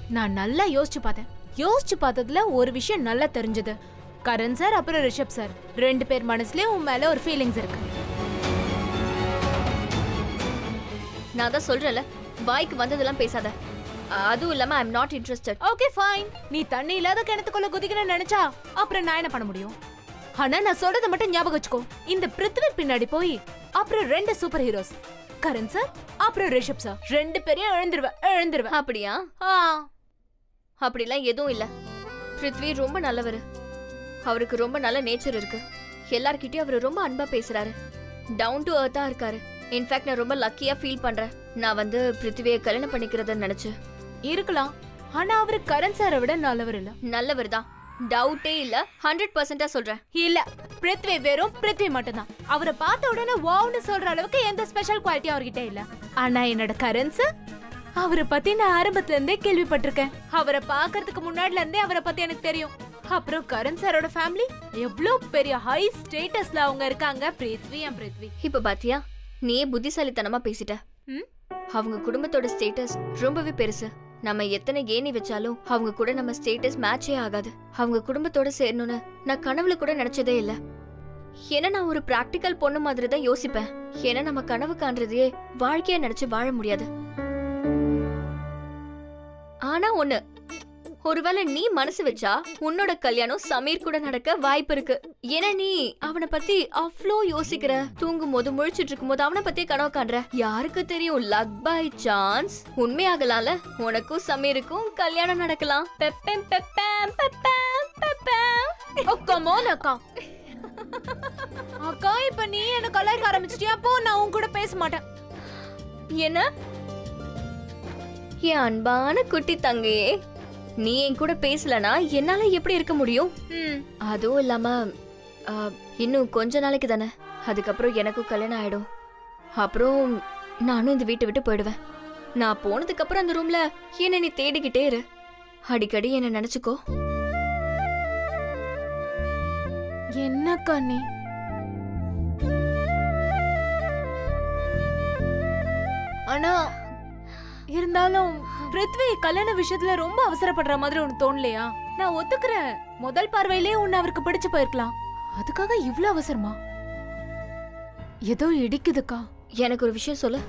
நான் நல்லா யோசிச்சு பார்த்தேன் யோசிச்சு பார்த்ததுல ஒரு விஷயம் நல்லா தெரிஞ்சது கரண் சார் அப்புறம் ரிஷப் சார் ரெண்டு பேர் மனசுலயும் உன் மேல ஒரு ஃபீலிங்ஸ் இருக்கு நான் தான் சொல்றேன்ல வாய்க்கு வந்ததெல்லாம் பேசாத அதுவும் இல்லாம I am not interested okay fine நீ தண்ணி இல்லாத கிணத்துக்குள்ள குதிக்கணும்னு நினைச்சா அப்புறம் நான் என்ன பண்ண முடியும் ஆனா நான் சொல்றத மட்டும் ஞாபகம் வச்சுக்கோ இந்த பிருத்வி பின்னாடி போய் அப்புறம் ரெண்டு சூப்பர் ஹீரோஸ் கரண் சார் அப்புறம் ரிஷப் சார் ரெண்டு பேரையும் எழுந்துருவேன் எழுந்துருவேன் அப்படியா ஆ அப்படிலாம் எதுவும் இல்ல பிருத்வி ரொம்ப நல்லவர் அவருக்கு ரொம்ப நல்ல நேச்சர் இருக்கு எல்லார்கிட்டயும் அவர் ரொம்ப அன்பா பேசுறாரு டவுன் டு அர்த்தா இருக்காரு இன்ஃபேக்ட் நான் ரொம்ப லக்கியா ஃபீல் பண்றேன் நான் வந்து பிருத்வியை கல்யாணம் பண்ணிக்கிறத நினைச்சு இருக்கலாம் ஆனா அவரு கரண் சாரை விட நல்லவர் இல்ல நல்லவர் தான் டவுட்டே இல்ல ஹண்ட்ரட் பர்சன்டா சொல்றேன் இல்ல பிருத்வி வெறும் பிருத்வி மட்டும்தான் அவரை பார்த்த உடனே வாவ்னு சொல்ற அளவுக்கு எந்த ஸ்பெஷல் குவாலிட்டி அவர்கிட்ட இல்ல ஆனா என்னோட கரண் சார் அவரை பத்தி நான் ஆரம்பத்துல இருந்தே கேள்விப்பட்டிருக்கேன் அவரை பார்க்கறதுக்கு முன்னாடில இருந்தே அவரை பத்தி எனக்கு தெரியும் அப்புறம் கரண் சாரோட ஃபேமிலி எவ்வளவு பெரிய ஹை ஸ்டேட்டஸ்ல அவங்க இருக்காங்க பிருத்வி அண்ட் பிருத்வி இப்ப பாத்தியா நீயே புத்திசாலித்தனமா பேசிட்ட ம்? அவங்க குடும்பத்தோட ஸ்டேட்டஸ் ரொம்பவே பெருசு நம்ம எத்தனை ஏணி வச்சாலும் அவங்க கூட நம்ம ஸ்டேட்டஸ் மேட்சே ஆகாது அவங்க குடும்பத்தோட சேரணும்னு நான் கனவுல கூட நினைச்சதே இல்ல ஏன்னா நான் ஒரு பிராக்டிக்கல் பொண்ணு மாதிரி தான் யோசிப்பேன் ஏன்னா நம்ம கனவு காண்றதையே வாழ்க்கையா நினைச்சு வாழ முடியாது ஆனா ஒண்ணு ஒருவேளை நீ மனசு வச்சா உன்னோட கல்யாணம் சமீர் கூட நடக்க வாய்ப்பு இருக்கு ஏன்னா நீ அவனை பத்தி அவ்ளோ யோசிக்கிற தூங்கும் போது முழிச்சிட்டு இருக்கும் போது அவனை பத்தி கனவு காண்ற யாருக்கு தெரியும் லக் பை சான்ஸ் உண்மையாகலாம்ல உனக்கும் சமீருக்கும் கல்யாணம் நடக்கலாம் பெப்பேம் பெப்பேம் பெப்பேம் பெப்பேம் அக்கா மோன் அக்கா அக்கா இப்ப நீ என்ன கலாய்க்க ஆரம்பிச்சிட்டியா போ நான் உன் கூட பேச மாட்டேன் என்ன என் அன்பான குட்டி தங்கையே நீ என் கூட பேசலனா என்னால எப்படி இருக்க முடியும் ம் அதுவும் இல்லாம ஆ, இன்னும் கொஞ்ச நாளைக்கு தானே அதுக்கப்புறம் எனக்கும் கல்யாணம் ஆயிடும் அப்புறம் நானும் இந்த வீட்டை விட்டு போயிடுவேன் நான் போனதுக்கு அப்புறம் அந்த ரூம்ல என்ன நீ தேடிக்கிட்டே இரு அடிக்கடி என்ன நினைச்சுக்கோ என்னக்கா நீ ஆனா இருந்தாலும் பிருத்வி கல்யாண விஷயத்துல ரொம்ப அவசரப்படுற மாதிரி உனக்கு தோணலையா நான் ஒத்துக்கிறேன் முதல் பார்வையிலே உன்னை அவருக்கு பிடிச்சு போயிருக்கலாம் அதுக்காக இவ்ளோ அவசரமா ஏதோ இடிக்குதுக்கா எனக்கு ஒரு விஷயம் சொல்லு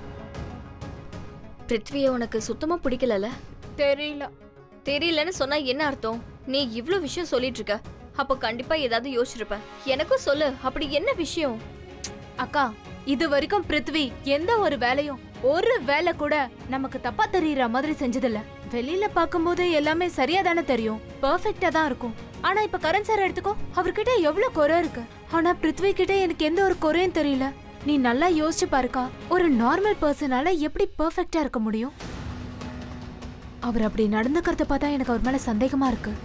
பிருத்வியை உனக்கு சுத்தமா பிடிக்கலல தெரியல தெரியலன்னு சொன்னா என்ன அர்த்தம் நீ இவ்ளோ விஷயம் சொல்லிட்டு இருக்க அப்போ கண்டிப்பா ஏதாவது யோசிச்சிருப்ப எனக்கும் சொல்லு அப்படி என்ன விஷயம் அக்கா இது வரைக்கும் பிருத்வி எந்த ஒரு வேலையும் ஒரு வேலை கூட நமக்கு தப்பா தெரியற மாதிரி செஞ்சதில்ல வெளியில பாக்கும்போது எல்லாமே சரியா தானே தெரியும் பெர்ஃபெக்ட்டா தான் இருக்கும் ஆனா இப்ப கரண் சார் எடுத்துக்கோ அவர்கிட்ட எவ்வளவு குறை இருக்கு ஆனா பிருத்வி கிட்ட எனக்கு எந்த ஒரு குறையும் தெரியல நீ நல்லா யோசிச்சு பாருக்கா ஒரு நார்மல் பர்சனால எப்படி பெர்ஃபெக்ட்டா இருக்க முடியும் அவர் அப்படி நடந்துக்கிறத பார்த்தா எனக்கு அவர் மேல சந்தேகமா இருக்கு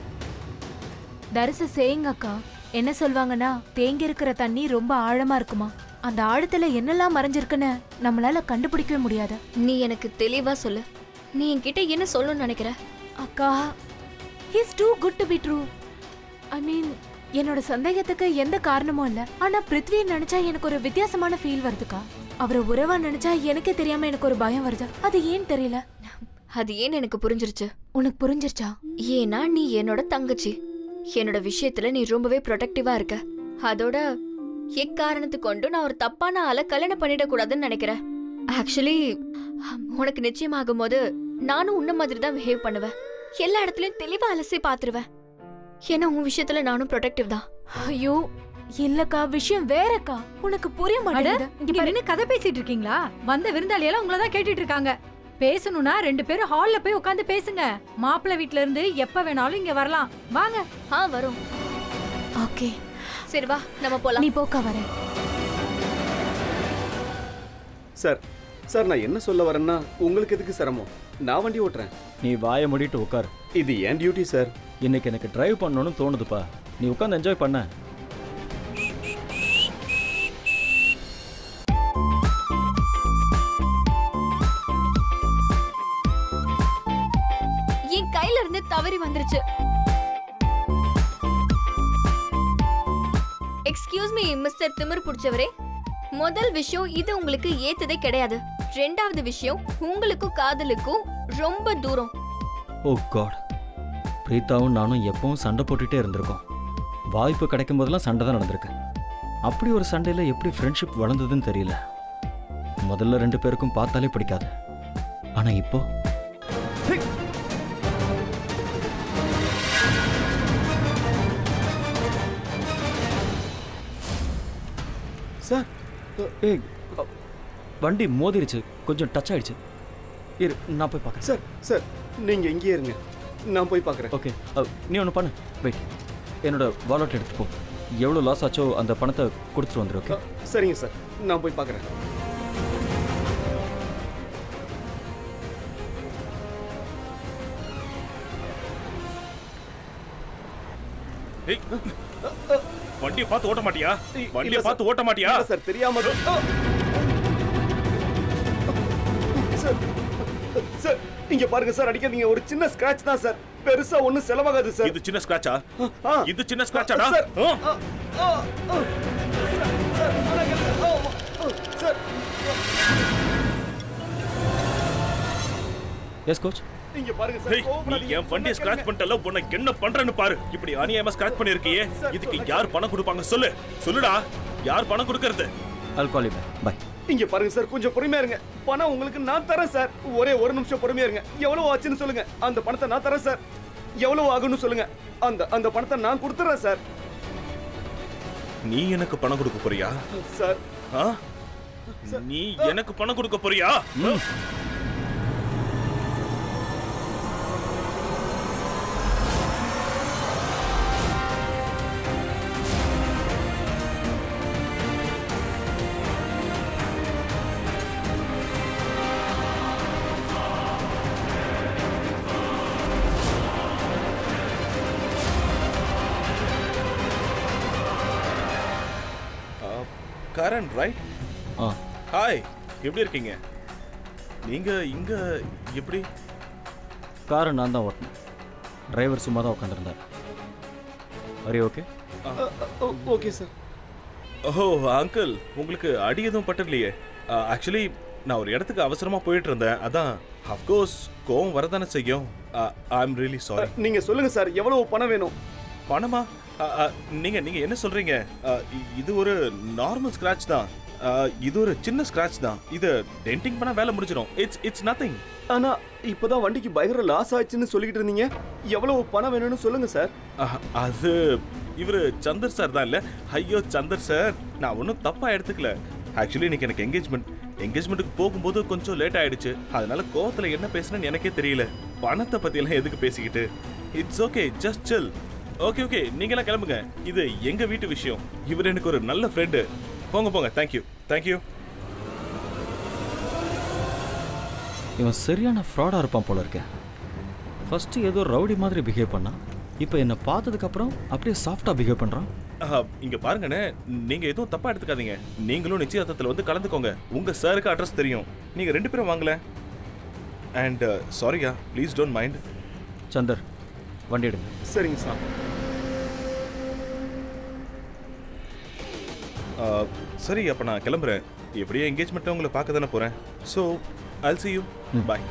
தரிச சேயிங் அக்கா என்ன சொல்வாங்கன்னா தேங்கி இருக்கிற தண்ணி ரொம்ப ஆழமா இருக்குமா அந்த ஆழத்துல என்னெல்லாம் மறைஞ்சிருக்குன்னு நம்மளால கண்டுபிடிக்கவே முடியாது நீ எனக்கு தெளிவா சொல்லு நீ என்கிட்ட என்ன சொல்லணும்னு நினைக்கிற அக்கா his too good to be true I mean என்னோட சந்தேகத்துக்கு எந்த காரணமும் இல்ல ஆனா பிருத்வியை நினைச்சா எனக்கு ஒரு வித்தியாசமான ஃபீல் வருதுக்கா அவரை உறவா நினைச்சா எனக்கே தெரியாம எனக்கு ஒரு பயம் வருது அது ஏன் தெரியல அது ஏன் எனக்கு புரிஞ்சிருச்சு உனக்கு புரிஞ்சிருச்சா ஏன்னா நீ என்னோட தங்கச்சி என்னோட விஷயத்துல நீ ரொம்பவே ப்ரொடெக்டிவா இருக்க அதோட எக்காரணத்து கொண்டு நான் ஒரு தப்பான ஆளை கல்யாணம் பண்ணிடக்கூடாதுன்னு நினைக்கிறேன் ஆக்சுவலி உனக்கு நிச்சயமாகும் போது நானும் உன்ன மாதிரி தான் பிஹேவ் பண்ணுவேன் எல்லா இடத்துலயும் தெளிவா அலசி பாத்துருவேன் ஏன்னா உன் விஷயத்துல நானும் ப்ரொடெக்டிவ் தான் ஐயோ இல்லக்கா விஷயம் வேறக்கா உனக்கு புரிய மாட்டேங்குது இங்க இங்க பாரு. நின்னு கதை பேசிட்டு இருக்கீங்களா வந்த விருந்தாளியெல்லாம் உங்களை தான் கேட்டுட்டு இருக்காங்க பேசணும்னா ரெண்டு பேரும் ஹால்ல போய் உட்காந்து பேசுங்க மாப்பிள்ளை வீட்ல இருந்து எப்ப வேணாலும் இங்க வரலாம் வாங்க ஆ வரும் ஓகே சரி வா நம்ம போலாம் நீ போக்கா வரேன் சார் சார் நான் என்ன சொல்ல வரேன்னா உங்களுக்கு எதுக்கு சிரமம் நான் வண்டி ஓட்டுறேன் நீ வாயை மூடிட்டு உட்கார் இது என் டியூட்டி சார் இன்னைக்கு எனக்கு டிரைவ் பண்ணணும்னு தோணுதுப்பா நீ உட்காந்து என்ஜாய் பண்ண என் கையில இருந்து தவறி வந்துருச்சு எக்ஸ்கியூஸ் மீ மிஸ்டர் திமிர் புடிச்சவரே முதல் விஷயம் இது உங்களுக்கு ஏத்ததே கிடையாது ரெண்டாவது விஷயம் உங்களுக்கும் காதலுக்கும் ரொம்ப தூரம் ஓ காட் பிரீத்தாவும் நானும் எப்பவும் சண்டை போட்டுட்டே இருந்திருக்கோம் வாய்ப்பு கிடைக்கும் போதெல்லாம் சண்டை தான் நடந்திருக்கு அப்படி ஒரு சண்டையில் எப்படி ஃப்ரெண்ட்ஷிப் வளர்ந்ததுன்னு தெரியல முதல்ல ரெண்டு பேருக்கும் பார்த்தாலே பிடிக்காது ஆனால் இப்போ சார் ஏய் அ, வண்டி மோதிருச்சு கொஞ்சம் டச் ஆயிடுச்சு இரு நான் போய் பார்க்குறேன் சார் சார் நீங்க இங்கேயே இருங்க நான் போய் பார்க்குறேன் ஓகே அ, நீ ஒன்று பண்ணு வெயிட் என்னோட வாலெட் எடுத்து போ எவ்வளோ லாஸ் ஆச்சோ அந்த பணத்தை கொடுத்துட்டு வந்துரு ஓகே சரிங்க சார் நான் போய் பார்க்குறேன் ஏய், வண்டியை பார்த்து ஓட்ட மாட்டியா இல்ல வண்டியை சார். பார்த்து ஓட்ட மாட்டியா இல்ல சார் தெரியாம தான்- ஆ! சார் சார் இங்க பாருங்க சார் அடிக்காதீங்க ஒரு சின்ன ஸ்கிராட்ச் தான் சார் பெருசா ஒண்ணும் செலவாகாது சார் இது சின்ன ஸ்கிராச்சா ஆ. இது சின்ன ஸ்கிராச்சாடா சார். ஆ? ஆ, ஆ, ஆ. சார், சார், சொன்னாங்க. ஆ, ஆ, சார் எஸ் கோச் இங்க பாருங்க சார் ஏய், நீ கோவப்படாதீங்க. என் வண்டியை சொன்னா ஸ்கிராச் கேளுங்க. பண்ணிட்டல உனக்கு என்ன பண்றேன்னு பாரு இப்படி அநியாயமா ஸ்கிராச் பண்ணிருக்கியே சார், இதுக்கு சொல்லுங்க. யார் பணம் கொடுப்பாங்க சொல்லு சொல்லுடா யார் பணம் கொடுக்கறது அல் கால் யூ பாய் இங்க பாருங்க சார் கொஞ்சம் பொறுமையா இருங்க பணம் உங்களுக்கு நான் தரேன் சார் ஒரே ஒரு நிமிஷம் பொறுமையா இருங்க எவ்வளவு ஆச்சுன்னு சொல்லுங்க அந்த பணத்தை நான் தரேன் சார் எவ்வளவு ஆகும்னு சொல்லுங்க அந்த அந்த பணத்தை நான் கொடுத்துறேன் சார் நீ எனக்கு பணம் கொடுக்க போறியா சார் ஆ? நீ எனக்கு பணம் கொடுக்க போறியா கரண் ரைட் ஆ ஹாய் எப்படி இருக்கீங்க நீங்க இங்க எப்படி காரை நான் தான் ஓட்டினேன் டிரைவர் சும்மா தான் உட்காந்துருந்தார் அரே ஓகே ஓகே சார் ஓஹோ அங்கிள் உங்களுக்கு அடி எதுவும் பட்டலையே ஆக்சுவலி நான் ஒரு இடத்துக்கு அவசரமா போயிட்டு இருந்தேன் அதான் அஃப்கோர்ஸ் கோவம் வரதானே செய்யும் ஐ எம் ரியலி சாரி நீங்க சொல்லுங்க சார் எவ்வளவு பணம் வேணும் பணமா அ, அ, நீங்க நீங்க என்ன சொல்றீங்க அ, இ- இது ஒரு நார்மல் ஸ்கிராட்ச் தான் அ, இது ஒரு சின்ன ஸ்கிராட்ச் தான் இது டென்டிங் பண்ணா வேலை முடிஞ்சிடும் இட்ஸ் இட்ஸ் நத்திங் ஆனா இப்பதான் வண்டிக்கு பயங்கர லாஸ் ஆச்சுன்னு சொல்லிக்கிட்டு இருந்தீங்க எவ்வளவு பணம் வேணும்னு சொல்லுங்க சார் அது இவரு சந்தர் சார் தான் இல்ல ஐயோ சந்தர் சார் நான் ஒன்றும் தப்பா எடுத்துக்கல ஆக்சுவலி இன்னைக்கு எனக்கு என்கேஜ்மெண்ட் என்கேஜ்மெண்ட்டுக்கு போகும்போது கொஞ்சம் லேட் ஆயிடுச்சு அதனால கோவத்துல என்ன பேசுனேன்னு எனக்கே தெரியல பணத்தை பத்தி எல்லாம் எதுக்கு பேசிக்கிட்டு it's okay just chill okay okay நீங்களாம் கிளம்புங்க இது எங்க வீட்டு விஷயம் இவர் எனக்கு ஒரு நல்ல ஃப்ரெண்டு போங்க போங்க தேங்க்யூ தேங்க்யூ இவன் சரியான ஃப்ராடாக இருப்பான் போல இருக்கே ஃபஸ்ட்டு ஏதோ ரவுடி மாதிரி பிஹேவ் பண்ணான் இப்போ என்னை பார்த்ததுக்கப்புறம் அப்படியே சாஃப்டாக பிஹேவ் பண்ணுறான் இங்க பாருங்கண்ணே நீங்க எதுவும் தப்பா எடுத்துக்காதீங்க நீங்களும் நிச்சயதார்த்தத்துல வந்து கலந்துக்கோங்க உங்க சாருக்கு அட்ரஸ் தெரியும் நீங்க ரெண்டு பேரும் வாங்கல அண்ட் சாரியா ப்ளீஸ் டோன்ட் மைண்ட் சந்தர் வண்டி எடுங்க சரிங்க சார் சரி அப்ப நான் கிளம்புறேன் எப்படியோ என்கேஜ்மெண்ட் உங்களை பார்க்க தானே போறேன் so I'll see you bye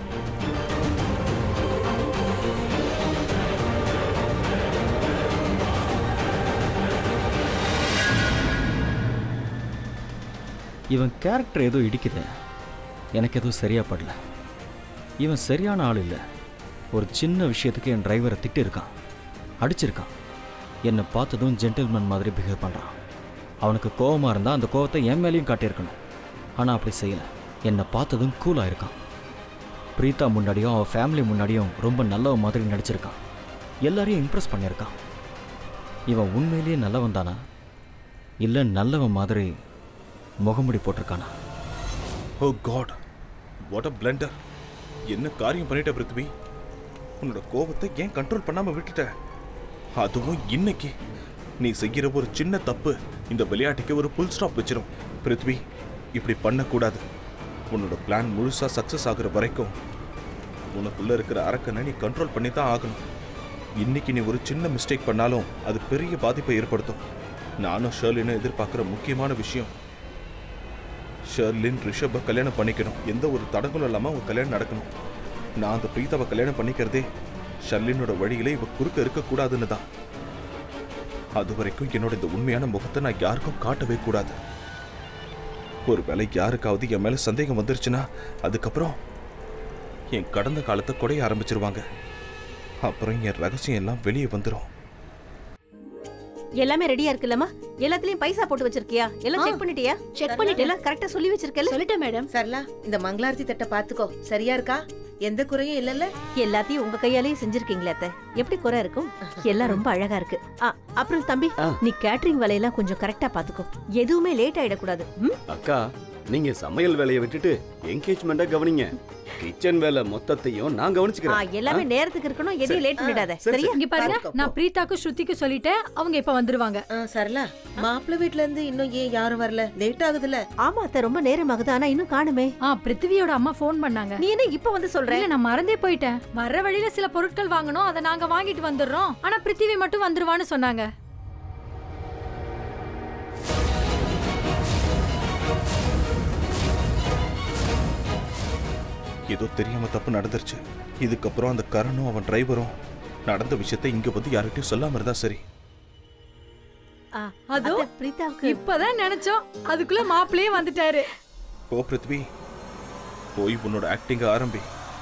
இவன் கேரக்டர் ஏதோ இடிக்குது எனக்கு எதுவும் சரியா படல இவன் சரியான ஆள் இல்லை ஒரு சின்ன விஷயத்துக்கு என் டிரைவரை திட்டிருக்கான் அடிச்சிருக்கான் என்னை பார்த்ததும் ஜென்டில்மேன் மாதிரி பிஹேவ் பண்ணுறான் அவனுக்கு கோவமாக இருந்தால் அந்த கோவத்தை என் மேலேயும் காட்டியிருக்கணும் ஆனால் அப்படி செய்யலை என்னை பார்த்ததும் கூலாக இருக்கான் பிரீதா முன்னாடியும் அவன் ஃபேமிலி முன்னாடியும் ரொம்ப நல்லவ மாதிரி நடிச்சிருக்கான் எல்லாரையும் இம்ப்ரெஸ் பண்ணியிருக்கான் இவன் உண்மையிலேயே நல்லவன் தானா இல்லை நல்லவன் மாதிரி முகமுடி போட்டிருக்கானா oh God what a blunder என்ன காரியம் பண்ணிட்ட பிருத்வி உன்னோட கோபத்தை ஏன் கண்ட்ரோல் பண்ணாம விட்டுட்ட அதுவும் இன்னைக்கு நீ செய்கிற ஒரு சின்ன தப்பு இந்த விளையாட்டுக்கு ஒரு புல் ஸ்டாப் வச்சிரும் பிருத்வி இப்படி பண்ணக்கூடாது உன்னோட பிளான் முழுசா சக்சஸ் ஆகுற வரைக்கும் உனக்குள்ள இருக்கிற அரக்கனை நீ கண்ட்ரோல் பண்ணி தான் ஆகணும் இன்னைக்கு நீ ஒரு சின்ன மிஸ்டேக் பண்ணாலும் அது பெரிய பாதிப்பை ஏற்படுத்தும் நானும் ஷர்லினும் எதிர்பார்க்குற முக்கியமான விஷயம் ஷெர்லின் ரிஷபை கல்யாணம் பண்ணிக்கணும் எந்த ஒரு தடங்களும் இல்லாமல் அவங்க கல்யாணம் நடக்கணும் நான் அந்த பிரீதாவை கல்யாணம் பண்ணிக்கிறதே ஷர்லினோட வழியிலே இவ குறுக்க இருக்கக்கூடாதுன்னு தான் அது வரைக்கும் என்னோட இந்த உண்மையான முகத்தை நான் யாருக்கும் காட்டவே கூடாது ஒருவேளை யாருக்காவது என் மேல சந்தேகம் வந்துருச்சுன்னா அதுக்கப்புறம் என் கடந்த காலத்தை குடைய ஆரம்பிச்சிருவாங்க அப்புறம் என் ரகசியம் எல்லாம் வெளியே வந்துடும் எல்லாமே ரெடியா இருக்குல்லம்மா எல்லாத்துலயும் பைசா போட்டு வச்சிருக்கியா எல்லாம் ஆ. செக் பண்ணிட்டியா செக் பண்ணிட்டேன் எல்லாம் கரெக்டா சொல்லி வச்சிருக்கல சொல்லிட்டேன் மேடம் சரலா இந்த மங்களாரத்தி தட்டை பாத்துக்கோ சரியா இருக்கா எந்த குறையும் இல்லல்ல எல்லாத்தையும் உங்க கையாலேயே செஞ்சிருக்கீங்களே அத்தை எப்படி குறை இருக்கும் எல்லாம் ரொம்ப அழகா இருக்கு ஆ, அப்புறம் தம்பி ஆ. நீ கேட்டரிங் வேலையெல்லாம் கொஞ்சம் கரெக்டா பாத்துக்கோ எதுவுமே லேட் ஆயிடக்கூடாது ம்? அக்கா நீங்க சமையல் வேலையை விட்டுட்டு என்கேஜ்மெண்ட்டை கவனிங்க கிச்சன் வேலை மொத்தத்தையும் நான் ஆ, கவனிச்சுக்கிறேன் எல்லாமே நேரத்துக்கு இருக்கணும் எதையும் லேட் பண்ணிடாத சரி, சரியா இங்க பாருங்க பாத்துக்கோ, நான் போ. பிரீத்தாக்கும் ஸ்ருதிக்கும் சொல்லிட்டேன் அவங்க இப்ப வந்துருவாங்க ஆ, சரலா மாப்பிள்ளை வீட்ல இருந்து இன்னும் ஏன் யாரும் வரல லேட் ஆகுதுல ஆமா அத்தை ரொம்ப நேரம் ஆகுது ஆனா இன்னும் காணுமே ஆ பிருத்திவியோட அம்மா ஃபோன் பண்ணாங்க நீ என்ன இப்ப வந்து சொல்ற இல்ல நான் மறந்தே போயிட்டேன் வர்ற வழியில சில பொருட்கள் வாங்கணும் அதை நாங்க வாங்கிட்டு வந்துடுறோம் ஆனா பிருத்திவி மட்டும் வந்துருவான்னு சொன்னாங்க ஏதோ தெரியாம தப்பு நடந்துருச்சு இதுக்கப்புறம் அந்த கரனும் அவன் டிரைவரும் நடந்த விஷயத்தை இங்க வந்து யார்கிட்டயும் சொல்லாம இருந்தா சரி ஆ, அதோ அத்தை, பிரீதாவுக்கு இப்பதான் நினைச்சோம் அதுக்குள்ள மாப்பிள்ளையே வந்துட்டாரு போ பிருத்வி போய் உன்னோட ஆக்டிங்க ஆரம்பி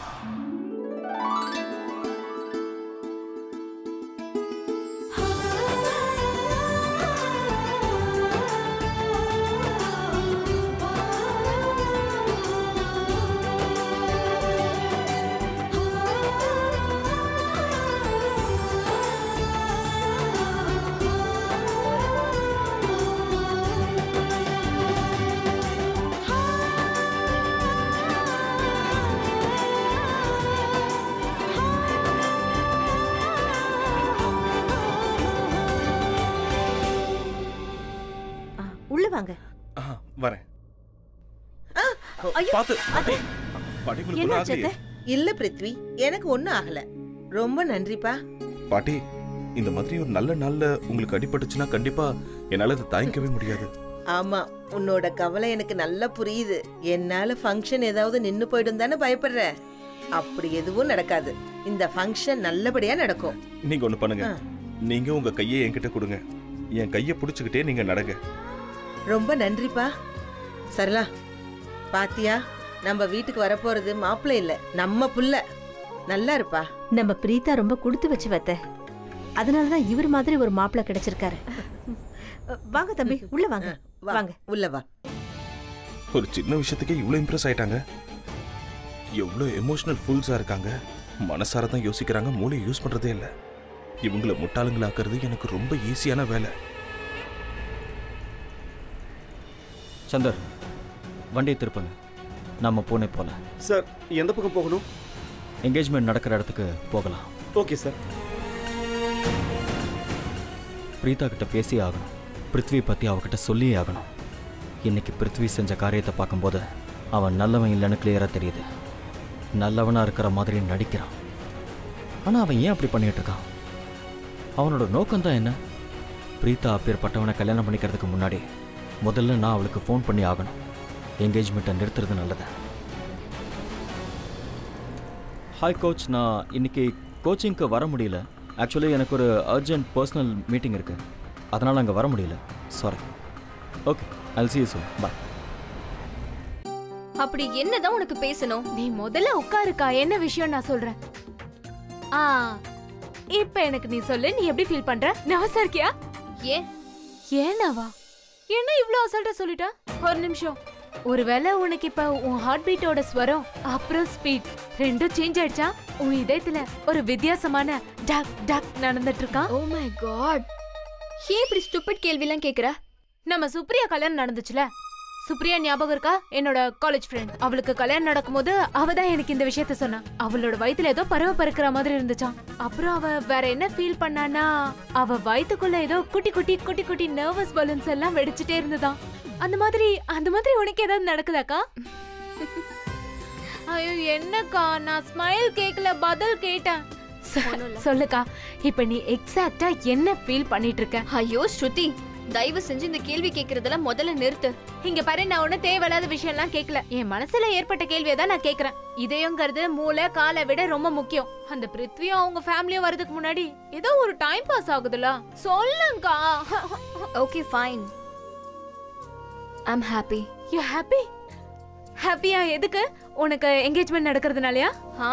ஆ, உள்ள வாங்க ஆ, வரேன் ஐயோ, பாத்து அது- பாட்டி உங்களுக்கு ஒண்ணும் என்னாச்சு ஆகலையே? அத்தை? இல்ல பிருத்வி எனக்கு ஒண்ணும் ஆகல ரொம்ப நன்றிப்பா பாட்டி இந்த மாதிரி ஒரு நல்ல நாள்ல உங்களுக்கு அடிபட்டுச்சுன்னா கண்டிப்பா என்னால அதை தாங்கிக்கவே முடியாது ஆமா உன்னோட கவலை எனக்கு நல்லா புரியுது என்னால ஃபங்க்ஷன் ஏதாவது நின்னு போயிடும் தானே பயப்படுற அப்படி எதுவும் நடக்காது இந்த ஃபங்க்ஷன் நல்லபடியா நடக்கும் நீங்க ஒண்ணு பண்ணுங்க ஆ. நீங்க உங்க கையை என்கிட்ட கொடுங்க என் கையை புடிச்சுக்கிட்டே நீங்க நடங்க ரொம்ப நன்றிப்பா சரலா பாத்தியா நம்ம வீட்டுக்கு வரப்போறது மாப்பிள்ளை இல்ல நம்ம புள்ள நல்லா இருப்பா நம்ம பிரீதா ரொம்ப கொடுத்து வச்சு வத்த அதனாலதான் இவர் மாதிரி ஒரு மாப்பிள்ளை கிடைச்சிருக்காரு வாங்க தம்பி உள்ள வாங்க வா, வாங்க உள்ள வா ஒரு சின்ன விஷயத்துக்கே இவ்வளவு இம்ப்ரெஸ் ஆயிட்டாங்க எவ்வளவு எமோஷனல் ஃபுல்ஸா இருக்காங்க மனசார தான் யோசிக்கிறாங்க மூளையை யூஸ் பண்றதே இல்ல இவங்கள முட்டாளுங்களாக்குறது எனக்கு ரொம்ப ஈஸியான வேலை சந்தர் வண்டியை திருப்புங்க நம்ம பூனே போல சார் எந்த பக்கம் போகணும் என்கேஜ்மெண்ட் நடக்கிற இடத்துக்கு போகலாம் ஓகே சார் பிரீதா கிட்ட பேசி ஆகணும் பிருத்வி பற்றி அவகிட்ட சொல்லியே ஆகணும் இன்னைக்கு பிருத்வி செஞ்ச காரியத்தை பார்க்கும்போது அவன் நல்லவன் இல்லைன்னு கிளியராக தெரியுது நல்லவனா இருக்கிற மாதிரி நடிக்கிறான் ஆனால் அவன் ஏன் அப்படி பண்ணிட்டு இருக்கான் அவனோட நோக்கம் தான் என்ன பிரீதா அப்பேற்பட்டவனை கல்யாணம் பண்ணிக்கிறதுக்கு முன்னாடி முதல்ல நான் அவளுக்கு ஃபோன் பண்ணி ஆகணும் என்கேஜ்மெண்ட்டை நிறுத்துறது நல்லது ஹாய் கோச் நான் இன்னைக்கு கோச்சிங்க்கு வர முடியல ஆக்சுவலி எனக்கு ஒரு அர்ஜென்ட் பர்சனல் மீட்டிங் இருக்கு அதனால் அங்கே வர முடியல sorry okay I'll see you soon bye அப்படி என்னதான் உனக்கு பேசணும் நீ முதல்ல உட்காருக்கா என்ன விஷயம் நான் சொல்றேன் ஆ இப்ப எனக்கு நீ சொல்லு நீ எப்படி ஃபீல் பண்ற நர்வஸா இருக்கியா ஏன் ஏனாவா என்ன இவ்ளோ அசால்ட்டா சொல்லிட்ட ஒரு நிமிஷம் ஒருவேளை உனக்கு இப்ப உன் ஹார்ட் பீட்டோட ஸ்வரம் அப்புறம் ஸ்பீட் ரெண்டும் சேஞ்ச் ஆயிடுச்சா உன் இதயத்துல ஒரு வித்தியாசமான டக் டக் நடந்துட்டு இருக்கா ஓ மை காட் ஏன் இப்படி ஸ்டூபிட் கேள்விலாம் கேக்குற நம்ம சுப்ரியா கல்யாணம் நடந்துச்சுல சுப்ரியா ஞாபகம் இருக்கா என்னோட காலேஜ் ஃப்ரெண்ட் அவளுக்கு கல்யாணம் நடக்கும்போது அவ தான் எனக்கு இந்த விஷயத்த சொன்னா அவளோட வயித்துல ஏதோ பறவை பறக்கிற மாதிரி இருந்துச்சாம் அப்புறம் அவ வேற என்ன ஃபீல் பண்ணானா அவ வயித்துக்குள்ள ஏதோ குட்டி குட்டி குட்டி குட்டி நர்வஸ் பலூன்ஸ் எல்லாம் வெடிச்சிட்டே இருந்ததாம் அந்த மாதிரி அந்த மாதிரி உனக்கு ஏதாவது நடக்குதாக்கா ஐயோ என்னக்கா நான் ஸ்மைல் கேக்கல பதில் கேட்டேன் சொ- ஒண்ணும் இல்ல. சொல்லுக்கா இப்ப நீ எக்ஸாக்ட்டா என்ன ஃபீல் பண்ணிட்டு இருக்க ஐயோ ஸ்ருதி தயவு செஞ்சு இந்த கேள்வி கேக்குறதெல்லாம் முதல்ல நிறுத்து இங்க பாரு நான் ஒண்ணு தேவையில்லாத விஷயம்லாம் கேட்கல என் மனசுல ஏற்பட்ட கேள்வியை தான் நான் கேக்குறேன் இதயங்கிறது மூளை காலை விட ரொம்ப முக்கியம் அந்த பிருத்வியும் அவங்க ஃபேமிலியும் வரதுக்கு முன்னாடி ஏதோ ஒரு டைம் பாஸ் ஆகுதுல சொல்லுங்கக்கா okay fine I'm happy you happy ஹாப்பியா எதுக்கு உனக்கு என்கேஜ்மெண்ட் நடக்கிறதுனாலயா ஆ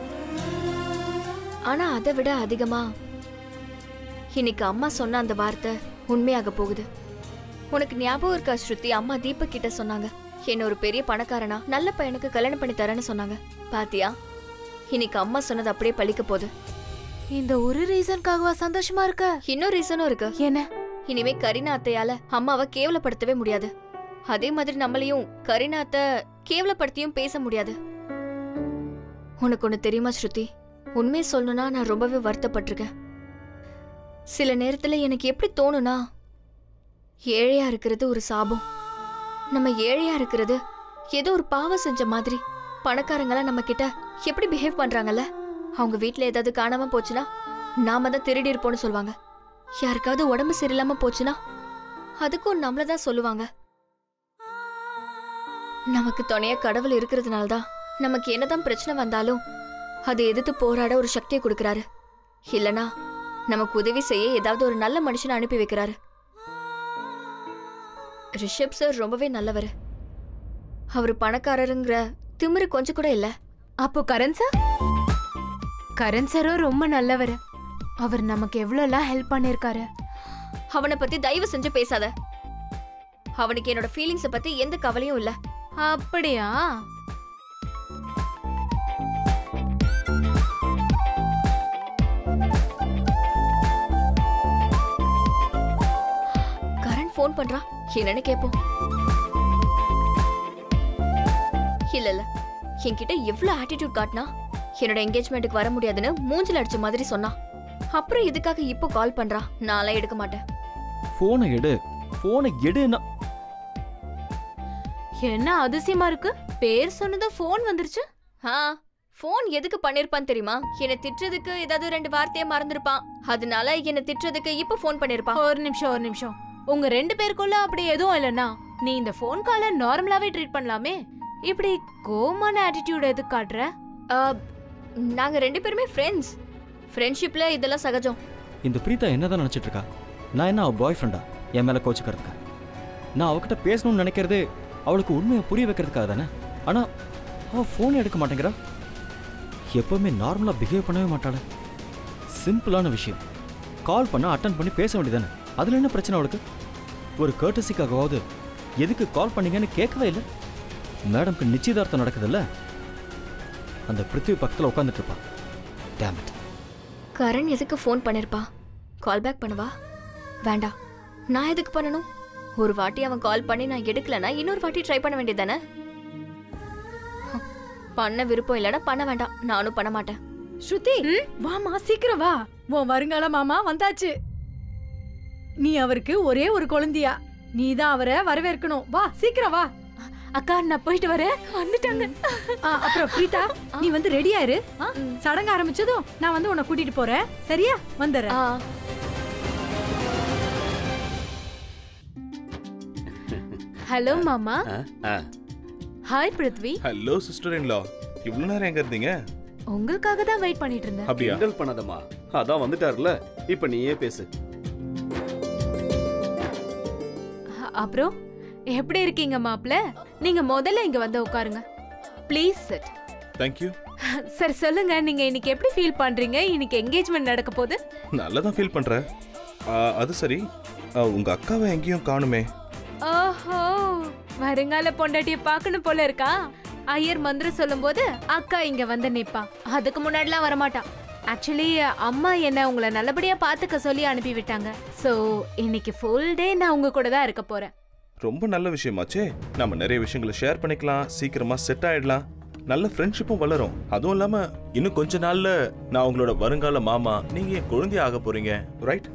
ஆனா அதை விட அதிகமா இன்னைக்கு அம்மா சொன்ன அந்த வார்த்தை உண்மையாக போகுது உனக்கு ஞாபகம் இருக்கா ஸ்ருதி அம்மா தீபக் கிட்ட சொன்னாங்க என்ன ஒரு பெரிய பணக்காரனா நல்ல பையனுக்கு கல்யாணம் பண்ணி தரேன்னு சொன்னாங்க பாத்தியா இன்னைக்கு அம்மா சொன்னது அப்படியே பழிக்க போகுது இந்த ஒரு ரீசனுக்காகவா சந்தோஷமா இருக்க இன்னொரு ரீசனும் இருக்கு என்ன இனிமே கரீனா அத்தையால அம்மாவை கேவலப்படுத்தவே முடியாது அதே மாதிரி நம்மளையும் கரீனா அத்தை கேவலப்படுத்தியும் பேச முடியாது உனக்கு ஒண்ணு தெரியுமா ஸ்ருதி உண்மையை சொல்லணும்னா நான் ரொம்பவே வருத்தப்பட்டிருக்கேன் சில நேரத்துல எனக்கு எப்படி தோணுனா ஏழையா இருக்கிறது ஒரு சாபம் நம்ம ஏழையா இருக்கிறது ஏதோ ஒரு பாவம் செஞ்ச மாதிரி பணக்காரங்களாம் நம்ம கிட்ட எப்படி பிஹேவ் பண்றாங்கல்ல அவங்க வீட்ல ஏதாவது காணாம போச்சுன்னா நாம தான் திருடி இருப்போம்னு சொல்லுவாங்க யாருக்காவது உடம்பு சரியில்லாம போச்சுன்னா அதுக்கும் நம்மள தான் சொல்லுவாங்க நமக்கு துணையா கடவுள் இருக்கிறதுனால தான் நமக்கு என்னதான் பிரச்சனை வந்தாலும் அதை எதிர்த்து போராட ஒரு சக்தியை கொடுக்கறாரு இல்லனா நமக்கு உதவி செய்ய ஏதாவது ஒரு நல்ல மனுஷனை அனுப்பி வைக்கிறாரு ரிஷப் சார் ரொம்பவே நல்லவர் அவர் பணக்காரருங்கிற திமிரு கொஞ்சம் கூட இல்ல அப்போ கரண் சார் கரண் சாரும் ரொம்ப நல்லவர் அவர் நமக்கு எவ்வளோலாம் ஹெல்ப் பண்ணிருக்காரு அவனை பத்தி தயவு செஞ்சு பேசாத அவனுக்கு என்னோட ஃபீலிங்ஸ பத்தி எந்த கவலையும் இல்ல அப்படியா கரண் ஃபோன் பண்றா என்னன்னு கேப்போம் இல்ல இல்ல என்கிட்ட எவ்வளவு ஆட்டிடியூட் காட்டினா என்னோட என்கேஜ்மெண்ட்டுக்கு வர முடியாதுன்னு மூஞ்சில அடிச்ச மாதிரி சொன்னா அப்புறம் இதுக்காக இப்போ கால் பண்றா நான்லாம் எடுக்க மாட்டேன் ஃபோனை எடு ஃபோனை எடுன்னா என்ன அதிசயமா இருக்கு பேர் சொன்னதும் ஃபோன் வந்துருச்சு ஆ ஃபோன் எதுக்கு பண்ணிருப்பான் தெரியுமா என்னை திட்டுறதுக்கு ஏதாவது ரெண்டு வார்த்தையை மறந்துருப்பான் அதனால என்னை திட்டுறதுக்கு இப்போ ஃபோன் பண்ணிருப்பான் ஒரு நிமிஷம் ஒரு நிமிஷம் உங்க ரெண்டு பேருக்குள்ள அப்படி எதுவும் இல்லைன்னா நீ இந்த ஃபோன் காலை நார்மலாவே ட்ரீட் பண்ணலாமே இப்படி கோமான ஆட்டிடியூட் எதுக்கு காட்டுற ஆ, நாங்க ரெண்டு பேருமே ஃப்ரெண்ட்ஸ் ஃப்ரெண்ட்ஷிப்ல இதெல்லாம் சகஜம் இந்த பிரீதா என்னதான் நினைச்சிட்டு இருக்கா நான் என்ன அவள் பாய் ஃப்ரெண்டா என் மேலே கோச்சுக்கிறதுக்கு நான் அவகிட்ட பேசணும்னு நினைக்கிறதே அவளுக்கு உண்மையை புரிய வைக்கிறதுக்காக தானே ஆனால் அவள் ஃபோன் எடுக்க மாட்டேங்கிறா எப்பவுமே நார்மலாக பிஹேவ் பண்ணவே மாட்டாளே சிம்பிளான விஷயம் கால் பண்ண அட்டன் பண்ணி பேச வேண்டியதானே அதில் என்ன பிரச்சனை அவளுக்கு ஒரு கேட்டசிக்காகவாவது எதுக்கு கால் பண்ணீங்கன்னு கேட்கவே இல்லை மேடம்க்கு நிச்சயதார்த்தம் நடக்குதுல்ல அந்த பிருத்திவி பக்கத்தில் உட்காந்துட்டு இருப்பா Damn it. கரண் எதுக்கு ஃபோன் பண்ணிருப்பா கால் பேக் பண்ணவா வேண்டாம் நான் எதுக்கு பண்ணணும் ஒரு வாட்டி அவன் கால் பண்ணி நான் எடுக்கலனா இன்னொரு வாட்டி ட்ரை பண்ண வேண்டியதானே பண்ண விருப்பம் இல்லைன்னா பண்ண வேண்டாம் நானும் பண்ண மாட்டேன் ஸ்ருதி வாமா சீக்கிரம் வா உன் வருங்கால மாமா வந்தாச்சு நீ அவருக்கு ஒரே ஒரு குழந்தையா நீ தான் அவரை வரவேற்கணும் வா சீக்கிரம் வா அக்கா நான் போயிட்டு வரேன் வந்துட்டாங்க ஆ, அப்புறம் பிரீதா நீ வந்து ரெடியா இரு ஆ, சடங்கு ஆரம்பிச்சதும் நான் வந்து உன்னை கூட்டிட்டு போறேன் சரியா வந்துடுறேன் ஆ, ஹலோ மாமா ஆ, ஆ. Hi Prithvi hello sister in law இவ்வளவு நேரம் எங்க இருந்தீங்க உங்களுக்காக தான் வெயிட் பண்ணிட்டு இருந்தேன் அப்படியா கிண்டல் பண்ணாதம்மா அதான் வந்துட்டார்ல இப்ப நீயே பேசு அ- அப்புறம் எப்படி இருக்கீங்க மாப்ள நீங்க முதல்ல இங்க வந்து உட்காருங்க ப்ளீஸ் சிட் தேங்க்யூ சரி சொல்லுங்க நீங்க இன்னைக்கு எப்படி ஃபீல் பண்றீங்க இன்னைக்கு என்கேஜ்மெண்ட் நடக்க போகுது நல்லா தான் ஃபீல் பண்றேன் ஆ, அது சரி ஆ, உங்க அக்காவை எங்கேயும் காணுமே ஓஹோ வருங்கால பொண்டாட்டிய பார்க்கணும் போல இருக்கா ஐயர் மந்திரம் சொல்லும்போது அக்கா இங்க வந்து நிப்பா அதுக்கு முன்னாடிலாம் வரமாட்டா ஆக்சுவலி அம்மா என்ன உங்களை நல்லபடியா பாத்துக்க சொல்லி அனுப்பி விட்டாங்க சோ இன்னைக்கு ஃபுல் டே நான் உங்க கூட தான் இருக்க போறேன் ரொம்ப நல்ல விஷயமாச்சே நம்ம நிறைய விஷயங்களை ஷேர் பண்ணிக்கலாம் சீக்கிரமா செட் ஆயிடலாம் நல்ல ஃப்ரெண்ட்ஷிப்பும் வளரும் அதுவும் இல்லாம இன்னும் கொஞ்ச நாள்ல நான் உங்களோட வருங்கால மாமா நீங்க என் குழந்தை ஆக போறீங்க ரைட்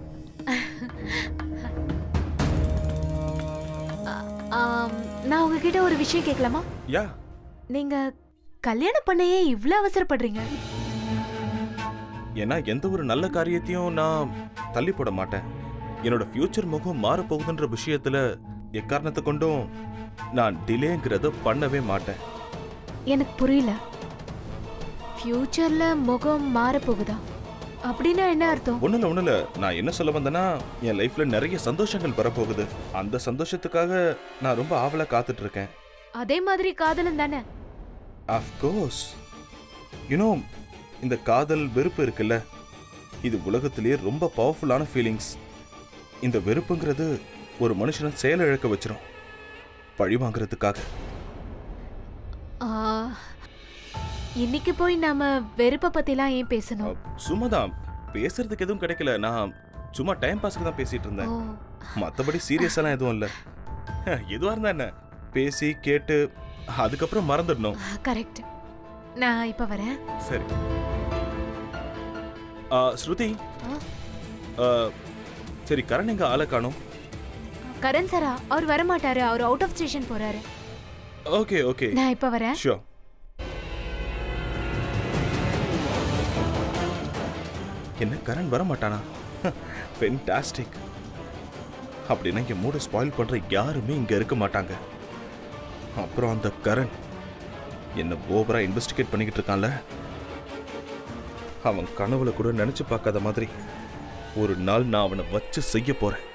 ஆம், நான் உங்ககிட்ட ஒரு விஷயம் கேட்கலாமா யா நீங்க கல்யாணம் பண்ணையே இவ்ளோ அவசரப்படுறீங்க ஏன்னா எந்த ஒரு நல்ல காரியத்தையும் நான் தள்ளி போட மாட்டேன் என்னோட ஃபியூச்சர் முகம் மாற போகுதுன்ற விஷயத்துல எக்காரணத்தை கொண்டும் நான் டிலேங்கிறத பண்ணவே மாட்டேன் எனக்கு புரியல ஃபியூச்சர்ல முகம் மாற போகுதா அப்படின்னா என்ன அர்த்தம் ஒண்ணுல ஒண்ணுல நான் என்ன சொல்ல வந்தேன்னா என் லைஃப்ல நிறைய சந்தோஷங்கள் வரப்போகுது அந்த சந்தோஷத்துக்காக நான் ரொம்ப ஆவலா காத்துட்டு இருக்கேன் அதே மாதிரி காதலும் தானே அஃப்கோர்ஸ் யூனோ இந்த காதல் வெறுப்பு இருக்குல்ல இது உலகத்திலேயே ரொம்ப பவர்ஃபுல்லான ஃபீலிங்ஸ் இந்த வெறுப்புங்கிறது ஒரு மனுஷனை செயலிழக்க வச்சிரும் பழி வாங்குறதுக்காக ஆ, இன்னைக்கு போய் நாம வெறுப்ப பத்திலாம் ஏன் பேசணும் சும்மா தான் பேசுறதுக்கு எதுவும் கிடைக்கல நான் சும்மா டைம் பாஸ்க்கு தான் பேசிட்டு ஓ இருந்தேன் மற்றபடி சீரியஸெல்லாம் எதுவும் இல்லை எதுவாக இருந்தா என்ன பேசி கேட்டு அதுக்கப்புறம் மறந்துடணும் கரெக்ட் நான் இப்ப வரேன் சரி ஆ, ஸ்ருதி ஆ? ஆ, சரி கரண் எங்க ஆளை காணும் கரண் சாரா அவர் வர மாட்டாரு அவர் அவுட் ஆஃப் ஸ்டேஷன் போறாரு ஓகே ஓகே நான் இப்ப வரேன் ஷியோர் என்ன கரண் வர மாட்டானா ஃபென்டாஸ்டிக் அப்படின்னா என் மூட ஸ்பாயில் பண்ற யாருமே இங்க இருக்க மாட்டாங்க அப்புறம் அந்த கரண் என்ன ஓவரா இன்வெஸ்டிகேட் பண்ணிக்கிட்டு இருக்கான்ல அவன் கனவுல கூட நினைச்சு பார்க்காத மாதிரி ஒரு நாள் நான் அவனை வச்சு செய்ய போறேன்